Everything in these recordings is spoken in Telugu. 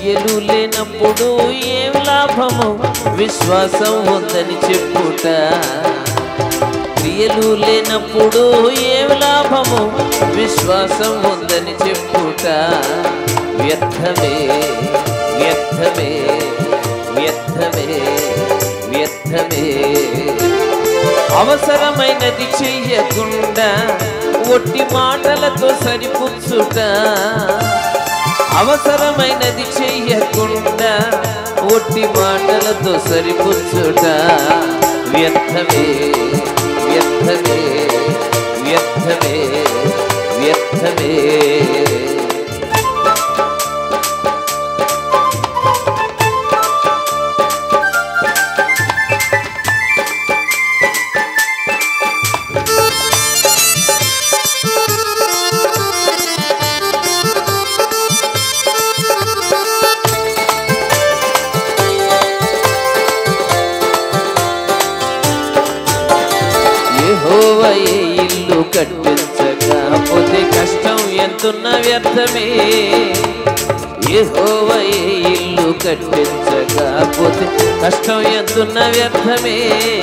క్రియలు లేనప్పుడు ఏం లాభము విశ్వాసం ఉందని చెప్పుట క్రియలు లేనప్పుడు ఏం లాభము విశ్వాసం ఉందని చెప్పుట వ్యర్థమే వ్యర్థమే వ్యర్థమే వ్యర్థమే అవసరమైనది చెయ్యకుండా ఒట్టి మాటలతో సరిపుచ్చుట అవసరమైనది చెయ్యకుండా ఒట్టి మాటలతో సరిపుచ్చుట వ్యర్థమే వ్యర్థమే వ్యర్థమే వ్యర్థమే యెహోవయే ఇల్లు కట్టించకపోతే కష్టం ఎంతున్న వ్యర్థమే యెహోవయే ఇల్లు కట్టించకపోతే కష్టం ఎంతున్న వ్యర్థమే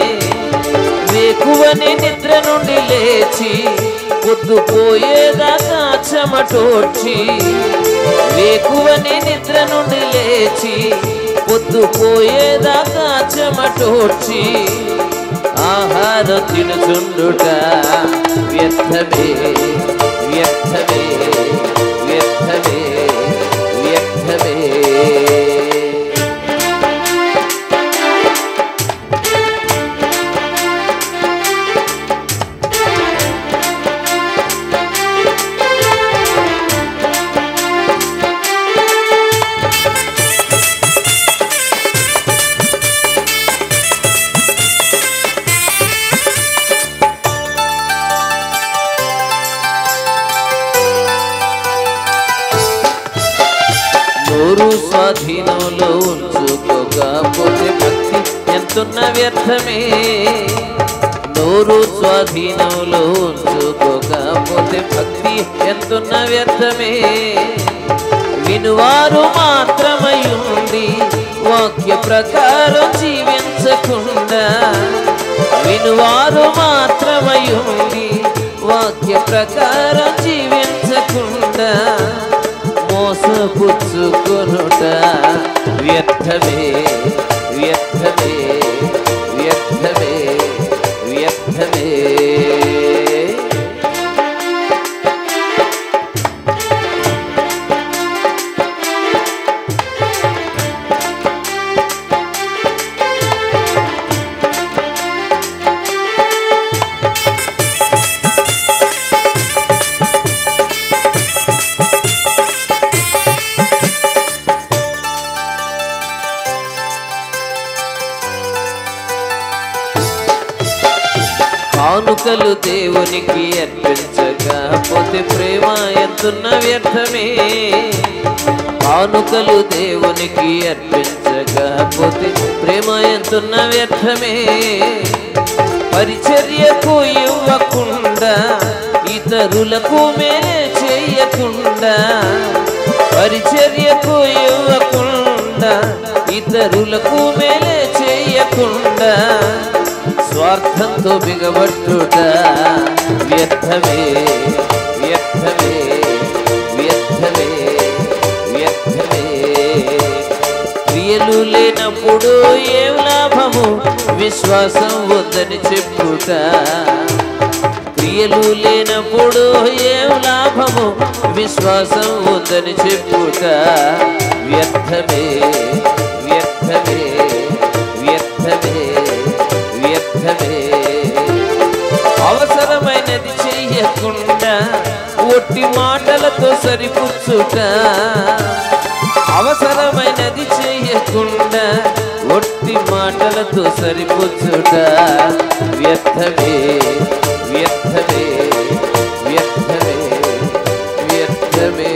వేకువని నిద్ర నుండి లేచి పొద్దుపోయేదాకా చెమటోడ్చి వేకువని నిద్ర నుండి లేచి పొద్దుపోయేదాకా చెమటోడ్చి ఆహారం తినుచుండుట వ్యర్థమే వ్యర్థమే వ్యర్థమే వ్యర్థమే నోరు స్వాధీనంలో ఉంచుకోకపోతే భక్తి ఎంతున్న వ్యర్థమే నోరు స్వాధీనంలో ఉంచుకోకపోతే భక్తి ఎంతున్న వ్యర్థమే వినువారు మాత్రమై ఉండి వాక్య ప్రకారం జీవించకుండా వినువారు మాత్రమై ఉండి వాక్య ప్రకారం జీవించకుండా మోసపుచ్చుకొనుట వ్యర్థమే వ్యర్థమే వ్యర్థమే వ్యర్థమే కానుకలు దేవునికి అర్పించకపోతే ప్రేమ ఎంతున్న వ్యర్థమే కానుకలు దేవునికి అర్పించకపోతే ప్రేమ ఎంతున్న వ్యర్థమే పరిచర్యకు ఇవ్వకుండా ఇతరులకు మేలే చేయకుండా పరిచర్యకు ఇవ్వకుండా ఇతరులకు మేలే చేయకుండా స్వార్థంతో బిగబట్టుట వ్యర్థమే వ్యర్థమే వ్యర్థమే వ్యర్థమే క్రియలు లేనప్పుడు ఏం లాభము విశ్వాసం వద్దని చెప్పుట క్రియలు లేనప్పుడు ఏం లాభము విశ్వాసం వద్దని చెప్పుట వ్యర్థమే వ్యర్థమే వ్యర్థమే వ్యర్థమే అవసరమైనది చెయ్యకుండా ఒట్టి మాటలతో సరిపుచ్చుట అవసరమైనది చెయ్యకుండా ఒట్టి మాటలతో సరిపుచ్చుట వ్యర్థమే వ్యర్థమే వ్యర్థమే వ్యర్థమే